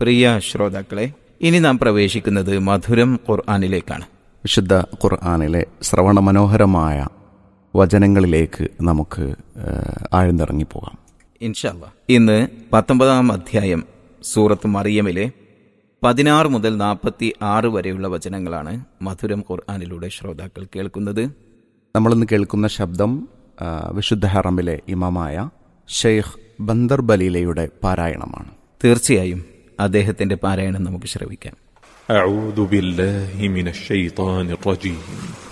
പ്രിയ ശ്രോതാക്കളെ ഇനി നാം പ്രവേശിക്കുന്നത് മധുരം ഖുർആാനിലേക്കാണ് വിശുദ്ധ ഖുർആാനിലെ ശ്രവണ മനോഹരമായ വചനങ്ങളിലേക്ക് നമുക്ക് ഏഹ്, ആഴ്ന്നിറങ്ങിപ്പോകാം ഇൻഷല്ല ഇന്ന് പത്തൊമ്പതാം അധ്യായം സൂറത്ത് മറിയമിലെ പതിനാറ് മുതൽ നാൽപ്പത്തി ആറ് വരെയുള്ള വചനങ്ങളാണ് മധുരം ഖുർആാനിലൂടെ ശ്രോതാക്കൾ കേൾക്കുന്നത് നമ്മളിന്ന് കേൾക്കുന്ന ശബ്ദം ആ, വിശുദ്ധ ഹറമിലെ ഇമാമായ ഷെയ്ഖ് ബന്ദർ ബലീലയുടെ പാരായണമാണ് തീർച്ചയായും അദ്ദേഹത്തിന്റെ പാരായണം നമുക്ക് ശ്രവിക്കാം أعوذ بالله من الشيطان الرجيم